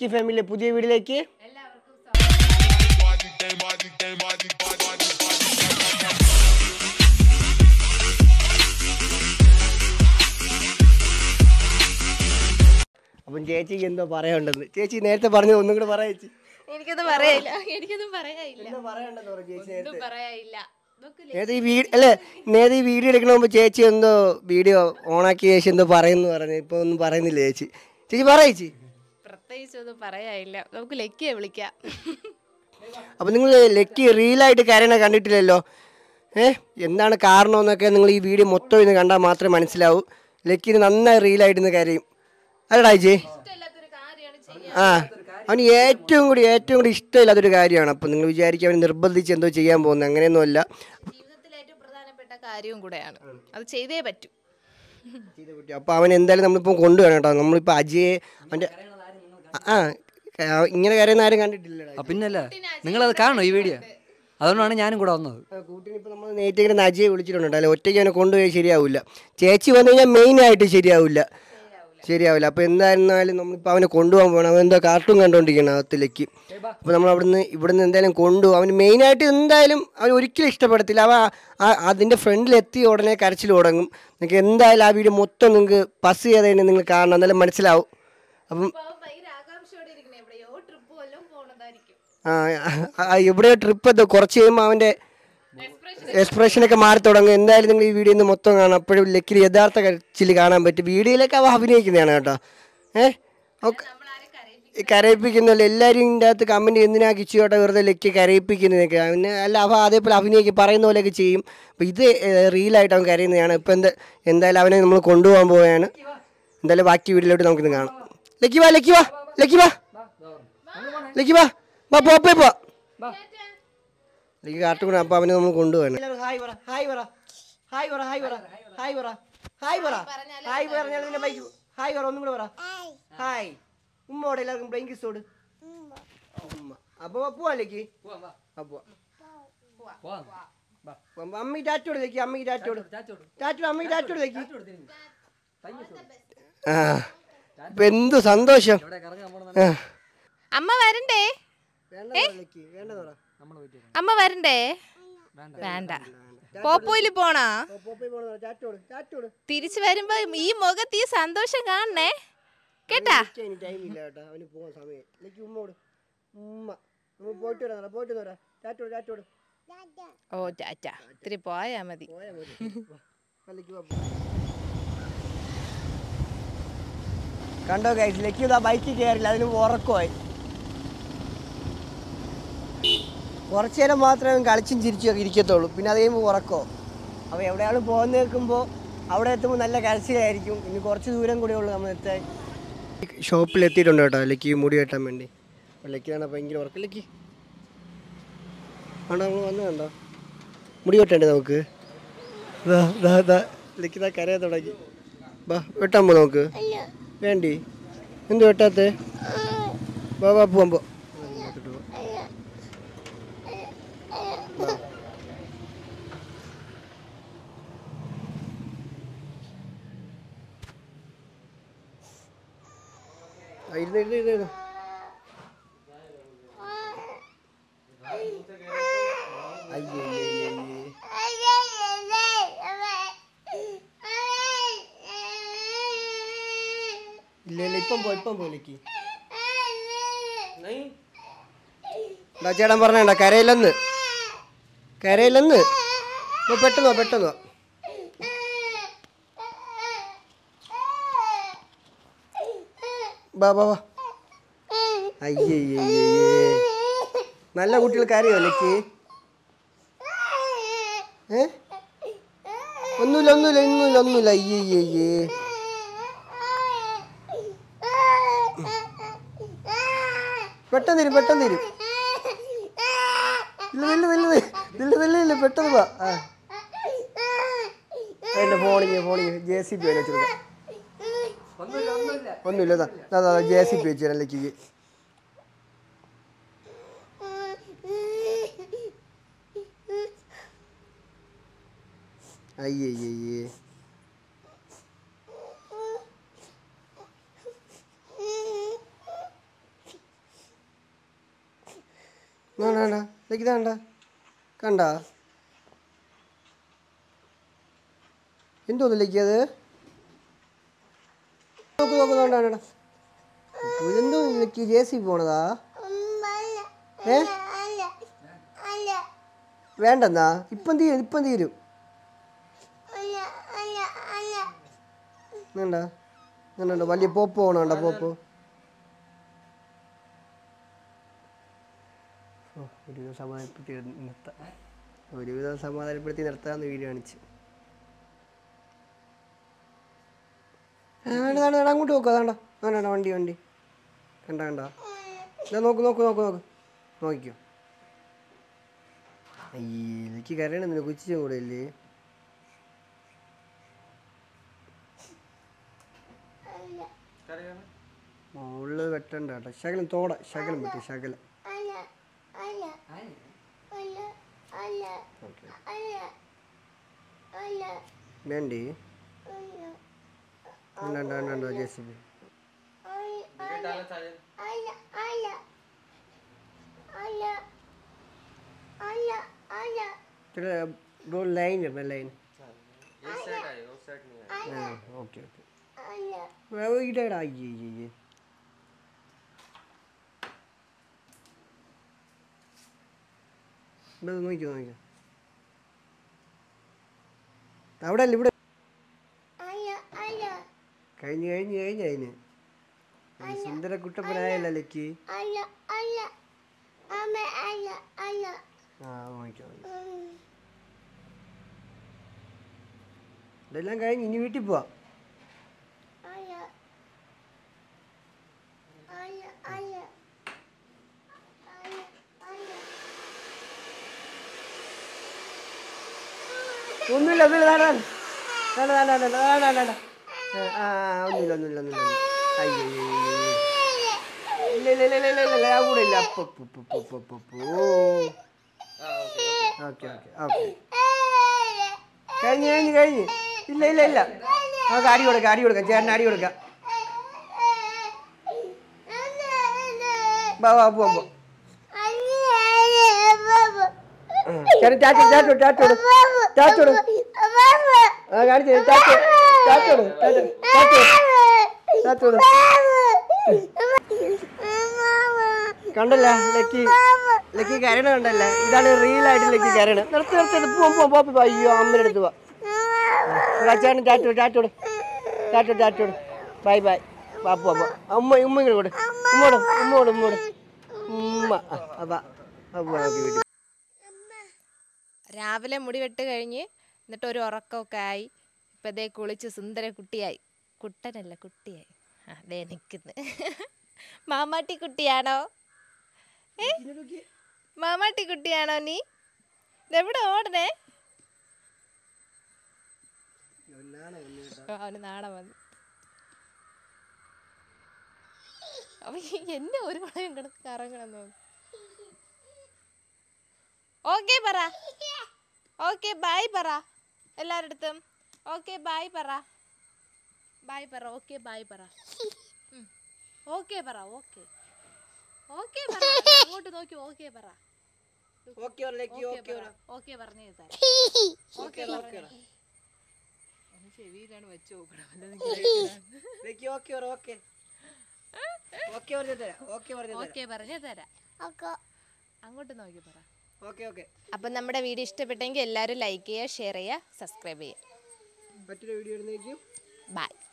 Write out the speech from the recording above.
ഫാമിലിയുടെ പുതിയ വീഡിയോയിലേക്ക് എല്ലാവർക്കും സ്വാഗതം അപ്പം ചേച്ചിക്ക് എന്തോ പറയാനുണ്ടെന്ന് ചേച്ചി നേരത്തെ പറഞ്ഞത് ഒന്നും കൂടെ പറയാ ചേച്ചി എനിക്കൊന്നും പറയാനില്ല എനിക്കൊന്നും പറയാനില്ല എന്തോ പറയാനുണ്ടെന്ന് പറഞ്ഞു ചേച്ചി നേരത്തെ ഒന്നും പറയാനില്ല നോക്കില്ലേ നേരത്തെ ഈ വീഡിയോ അല്ലേ നേരത്തെ ഈ വീഡിയോ എടുക്കണ മുമ്പ് ചേച്ചി എന്തോ വീഡിയോ ഓണാക്കിയ ശേഷം എന്തോ പറയുന്നു പറഞ്ഞു ഇപ്പൊ ഒന്നും പറയുന്നില്ല ചേച്ചി ചേച്ചി പറ ചേച്ചി പ്രത്യേകിച്ച് ഒന്നും പറയാനില്ല നമുക്ക് ലക്കിയെ വിളിക്കാം അപ്പം നിങ്ങൾ ലക്കി റീലായിട്ട് കരയണ കണ്ടിട്ടില്ലല്ലോ ഏ എന്താണ് കാരണമെന്നൊക്കെ നിങ്ങൾ ഈ വീഡിയോ മൊത്തം ഇന്ന് കണ്ടാൽ മാത്രമേ മനസ്സിലാവൂ ലക്കിന് നന്നായി റീലായിട്ട് ഇന്ന് കരയും അല്ലടാ ചേച്ചി ഇഷ്ടമില്ലാത്തൊരു കാര്യമാണ് ചെയ്യാൻ ആ അവന് ഏറ്റവും കൂടി ഏറ്റവും കൂടി ഇഷ്ടമില്ലാത്തൊരു കാര്യമാണ് അപ്പം നിങ്ങൾ വിചാരിക്കും അവന് നിർബന്ധിച്ച് എന്തോ ചെയ്യാൻ പോകുന്നത് അങ്ങനെയൊന്നുമല്ല ജീവിതത്തിൽ ഏറ്റവും പ്രധാനപ്പെട്ട കാര്യവും കൂടെയാണ് അത് ചെയ്തേ പറ്റൂ അപ്പോൾ അവൻ എന്തായാലും നമ്മളിപ്പോൾ കൊണ്ടുവരണം കേട്ടോ നമ്മളിപ്പോൾ അജയെ അവൻ്റെ ആ ആ, ഇങ്ങനെ കരയുന്ന ആരും കണ്ടിട്ടില്ലടാ ആ, പിന്നല്ല നിങ്ങളത് കാണണോ ഈ വീഡിയോ അതുകൊണ്ടാണ് ഞാനും കൂടെ വന്നത് കൂട്ടിന് ഇപ്പോൾ നമ്മൾ നേരത്തെ ഇങ്ങനെ അജയെ വിളിച്ചിട്ടുണ്ട് അല്ലെ ഒറ്റയ്ക്ക് അവനെ കൊണ്ടുപോയി ശരിയാവില്ല ചേച്ചി വന്നു കഴിഞ്ഞാൽ മെയിനായിട്ട് ശരിയാവില്ല ശരിയാവില്ല അപ്പോൾ എന്തായിരുന്നാലും നമ്മളിപ്പോൾ അവനെ കൊണ്ടുപോകാൻ പോകണം അവൻ എന്തോ കാർട്ടൂൺ കണ്ടുകൊണ്ടിരിക്കണം അകത്തിലേക്ക് അപ്പോൾ നമ്മൾ അവിടുന്ന് ഇവിടുന്ന് എന്തായാലും കൊണ്ടുപോകും അവന് മെയിനായിട്ട് എന്തായാലും അവൻ ഒരിക്കലും ഇഷ്ടപ്പെടത്തില്ല അവ ആ- അതിൻ്റെ ഫ്രണ്ടിൽ എത്തി ഉടനെ കരച്ചിൽ തുടങ്ങും നിങ്ങൾക്ക് എന്തായാലും ആ വീഡിയോ മൊത്തം നിങ്ങൾക്ക് പസ് ചെയ്ത് തന്നെ നിങ്ങൾ കാണണം എന്നാലും മനസ്സിലാവും അപ്പം ഭയങ്കര ആകാംക്ഷയോടെ ഇരിക്കണേ എവിടെയോ ട്രിപ്പ് വല്ലതും പോണതായിരിക്കും ആ, ആ, ഇവിടെ ട്രിപ്പ് എന്തോ കുറച്ച് കഴിയുമ്പോൾ അവൻ്റെ എക്സ്പ്രഷനൊക്കെ മാറി തുടങ്ങും എന്തായാലും നിങ്ങൾ ഈ വീഡിയോ ഒന്ന് മൊത്തം കാണാം അപ്പോഴും ലക്കിൽ യഥാർത്ഥ കരച്ചിൽ കാണാൻ പറ്റും വീഡിയോയിലൊക്കെ അവ അഭിനയിക്കുന്നതാണ് കേട്ടോ ഏഹ് ഒക്കെ ഈ കരയിപ്പിക്കുന്നില്ല എല്ലാവരും ഇതിൻ്റെ അകത്ത് കമൻറ്റ് എന്തിനാ കിച്ചു കേട്ടോ വെറുതെ ലക്കി കരയിപ്പിക്കുന്നതൊക്കെ അവന് അല്ല അവ അതേപോലെ അഭിനയിക്കും പറയുന്ന പോലെയൊക്കെ ചെയ്യും അപ്പോൾ ഇത് റീലായിട്ട് അവൻ കരയുന്നതാണ് ഇപ്പം എന്ത് എന്തായാലും അവനെ നമ്മൾ കൊണ്ടുപോകാൻ പോവുകയാണ് എന്തായാലും ബാക്കി വീഡിയോയിലോട്ട് നമുക്കിത് കാണാം ലക്കി വാ ലക്കി വാ ലക്കി വാ ലക്കി വാ വാ പോപ്പേ പോ എനിക്ക് കാർട്ടൂൺ അപ്പോൾ അവനെ നമ്മൾ കൊണ്ടുപോകണം ഹായ് പറ ഹായ് പറ ഹായ് പറ ഹായ് പറ ഹായ് പറ ഹായ് പറ ഹായ് പറഞ്ഞാൽ നിന്റെ ബൈക്ക് ഹായ് പറ ഒന്നും കൂടെ പറ ഹായ് ഉമ്മോടെ എല്ലാവർക്കും ബ്രെയിൻ കിസ് കൊടു ഉമ്മ അപ്പോൾ പോവാലേക്ക് അപ്പോൾ അമ്മയ്ക്ക് ടാറ്റോട് ലേക്ക് അമ്മയ്ക്ക് ടാറ്റോട് ടാറ്റോ അമ്മയ്ക്ക് ടാറ്റോട് ലേക്ക് ആ ഇപ്പൊ എന്ത് സന്തോഷം ആ. അമ്മ വരണ്ടേ വേണ്ടതാ ലേക്ക്, വേണ്ടതാ. അമ്മ വരണ്ടേ വേണ്ട പോപ്പോയില് പോണാ പോ, പോ, പോയി പോണതാ. ടാറ്റോട് ടാറ്റോട് തിരിച്ചു വരുമ്പോ ഈ മുഖത്ത് ഈ സന്തോഷം കാണണേ കേട്ടാ ഇനി ടൈം ഇല്ല കേട്ടോ അവന് പോകാൻ സമയം ലേക്ക് ഉമ്മോട് ഉമ്മ നമ്മൾ പോയിട്ട് വരാം പോയിട്ട് വരാം ടാറ്റോട് ടാറ്റോട് ഓ ടാറ്റ ഇത്തിരി പോയാ മതി പോയാ മതി വാ, പള്ളിക്ക് വാ. കണ്ടോ ഗൈസ് ലക്കി ഇതാ ബൈക്കിൽ കയറില്ല അതിന് ഉറക്കമായി കുറച്ച് നേരം മാത്രമേ അവൻ കളിച്ചും ചിരിച്ചും ഒക്കെ ഇരിക്കത്തുള്ളൂ പിന്നെ അത് കഴിയുമ്പോൾ ഉറക്കോ അപ്പോൾ എവിടെയാണ് പോകുന്ന നിൽക്കുമ്പോൾ അവിടെ എത്തുമ്പോൾ നല്ല കരച്ചിലായിരിക്കും ഇനി കുറച്ച് ദൂരം കൂടെ ഉള്ളൂ നമ്മൾ എത്താൻ ഷോപ്പിൽ എത്തിയിട്ടുണ്ട് കേട്ടോ ലക്കി മുടി വെട്ടാൻ വേണ്ടി അപ്പോൾ ലക്കിയാണ് ഭയങ്കര ഉറക്കം ലക്കി ആണോ നമ്മൾ വന്നു കണ്ടോ മുടി വെട്ടണ്ടേ നമുക്ക് ദാ, ദാ, ദാ. ലക്കി ദാ കരയാൻ തുടങ്ങി ബാ വെട്ടാൻ പോ നമുക്ക് വേണ്ടി എന്ത് വെട്ടാത്തേ ബാ ബാ പോവാൻ പോ ആ, ഇരുന്ന് ഇരുന്ന് ഇരുന്ന് ഇരുന്ന്. അയ്യേ അയ്യേ, അയ്യേ. ഇല്ല ഇല്ല ഇപ്പം പോ ഇപ്പം പോലേക്ക് എന്താ ചേട്ടൻ പറഞ്ഞേണ്ട കരയില്ലെന്ന് കരയില്ലെന്ന് ഇപ്പൊ പെട്ടെന്ന് വാ, പെട്ടെന്ന് വാ. ബാ ബാ ബാ അയ്യേ അയ്യേ, അയ്യേ. നല്ല കുട്ടികൾ കരയോ ലക്കി ഏ ഒന്നുമില്ല ഒന്നുമില്ല ഒന്നുമില്ല ഒന്നുമില്ല അയ്യേ അയ്യേ, അയ്യേ പെട്ടെന്ന് തരും പെട്ടെന്ന് തരും ഇല്ല ഇല്ല ഇല്ല ഇല്ല ഇല്ല ഇല്ല പെട്ടെന്ന് വാ ആ എൻ്റെ phoning phoning J C P വെച്ചു കൊടുക്കാം ഒന്നുമില്ല ഇതാ അതാ ജെ സി പി വെച്ച് തരാം ലക്കിക്ക് അയ്യേ അയ്യേ വേണ്ട വേണ്ട ലക്കി വേണ്ട കണ്ട എന്തോന്നു ലക്കി അത് നോക്ക് നോക്ക് വേണ്ട വേണ്ട ഇതെന്തോ ലക്കി ജെ സി പോണതാ ഏ വേണ്ടെന്നാ ഇപ്പം തീരും ഇപ്പം തീരും വേണ്ട വേണ്ട വലിയ പോപ്പ് പോകണണ്ട പോപ്പ് ഓ, ഒരുവിധം സമാധാനപ്പെടുത്തി നിർത്താം ഒരുവിധം സമാധാനപ്പെടുത്തി നിർത്താമെന്ന് വീഡിയോ കാണിച്ച് ആ, വേണ്ട വേണ്ട വേണ്ട അങ്ങോട്ട് നോക്കുക വേണ്ട വേണ്ട വേണ്ട വണ്ടി വണ്ടി കണ്ട കണ്ട ഇതാ നോക്ക് നോക്ക് നോക്ക് നോക്ക് നോക്കിക്കോ അയ്യേ എനിക്ക് കരയണമെന്നില്ല കൊച്ചിച്ചും കൂടെ ഇല്ലേ മുകളിൽ വെട്ടണ്ട കേട്ടോ ശകലം തോട ശകലം വെട്ടി ശകലം ഓക്കെ വേണ്ടേ വേണ്ട വേണ്ട വേണ്ട വേണ്ട J C B bro line ഇടണം ലൈൻ ഓക്കെ ഓക്കെ ഇടടാ അയ്യേ അയ്യേ ഇവിടെ നോക്കിക്കോ നോക്കിക്കോ അവിടെ അല്ല ഇവിടെ കഴിഞ്ഞ് കഴിഞ്ഞ് കഴിഞ്ഞ് അതിന് ഒരു സുന്ദര കുട്ടപ്പനായല്ല ലക്കി ആ നോക്കിക്കോ നോക്കിക്കോ. ഇതെല്ലാം കഴിഞ്ഞ് ഇനി വീട്ടിൽ പോവാം ഒന്നുമില്ല ഒന്നുമില്ല വേണ്ട വേണ്ട വേണ്ട വേണ്ട വേണ്ട വേണ്ട വേണ്ട ആ ആ, ഒന്നുമില്ല ഒന്നുമില്ല ഒന്നുമില്ല അയ്യോ അയ്യോ, അയ്യോ, അയ്യോ. ഇല്ല ഇല്ല ഇല്ല ഇല്ല ഇല്ല ഇല്ല ആ കൂടെ ഇല്ല അപ്പൊ പു, പു, പു, പു, പു, പു. ഓക്കെ ഓക്കെ ഓക്കെ കഴിഞ്ഞ് കഴിഞ്ഞ് കഴിഞ്ഞ് ഇല്ല ഇല്ല ഇല്ല നമുക്ക് അടി കൊടുക്കാം അടി കൊടുക്കാം ചേട്ടന് അടി കൊടുക്കാം വാ വാ പോവാം പോ ചേട്ടൻ ടാറ്റോ ടാറ്റോ ടാറ്റോട് ടാറ്റോട് ആ കാണിച്ചു ടാറ്റോ ടാറ്റോട് ടാറ്റോ ടാറ്റോട് കണ്ടല്ല ലക്കി ലക്കി കരണ കണ്ടല്ല ഇതാണ് റിയൽ ആയിട്ട് ലക്കി കരണ നിർത്തി നിർത്തി ഇത് പോവാം പോവാം പോവാം പോവാം. അയ്യോ അമ്മയുടെ അടുത്ത് പോവാം ചേട്ടൻ ടാറ്റോ ടാറ്റോട് ടാറ്റോ ടാറ്റോട് ബൈ ബൈ വാ പോവാം പോവാം. ഉമ്മ ഉമ്മ ഇങ്ങോട്ട് കൊടു ഉമ്മോട് ഉമ്മോട് ഉമ്മോട് ഉമ്മ ആ ആ, വാ ആ, പോവാം നമുക്ക് വീട്ടിൽ രാവിലെ മുടി വെട്ട് കഴിഞ്ഞ് എന്നിട്ട് ഒരു ഉറക്കമൊക്കെ ആയി ഇപ്പം ദേ കുളിച്ച് സുന്ദര കുട്ടിയായി കുട്ടനല്ല കുട്ടിയായി ആ ദേ നിൽക്കുന്നു മാമാട്ടി കുട്ടിയാണോ ഏ മാമാട്ടി കുട്ടിയാണോ നീ ഇതെവിടെ ഓടണേ ആ, അവന് നാണം വന്നു അപ്പൊ എന്നെ ഒരു മണിയും കിടന്ന് കറങ്ങണം നോക്കും ഓക്കെ പറ ഓക്കെ ബൈ പറ എല്ലാരടുത്തും ഓക്കെ ബൈ പറ ബൈ പറ ഓക്കെ ബൈ പറ ഓക്കെ പറ ഓക്കെ ഓക്കെ പറ അങ്ങോട്ട് നോക്കി ഓക്കെ പറ ഓക്കെ ലക്കി ഓക്കെ പറ ഓക്കെ പറഞ്ഞു തരാം ഓക്കെ ചെവിയിലാണ് വെച്ച് ലക്കി ഓക്കെ ഓക്കെ ഓക്കെ പറഞ്ഞു തരാം ഓക്കെ പറഞ്ഞു തരാം ഓക്കെ പറഞ്ഞു തരാം അങ്ങോട്ട് നോക്കി പറ ഓക്കെ ഓക്കെ അപ്പം നമ്മുടെ വീഡിയോ ഇഷ്ടപ്പെട്ടെങ്കിൽ എല്ലാവരും ലൈക്ക് ചെയ്യുക ഷെയർ ചെയ്യുക സബ്സ്ക്രൈബ് ചെയ്യുക മറ്റൊരു വീഡിയോ ഇടുന്നേക്കും ബൈ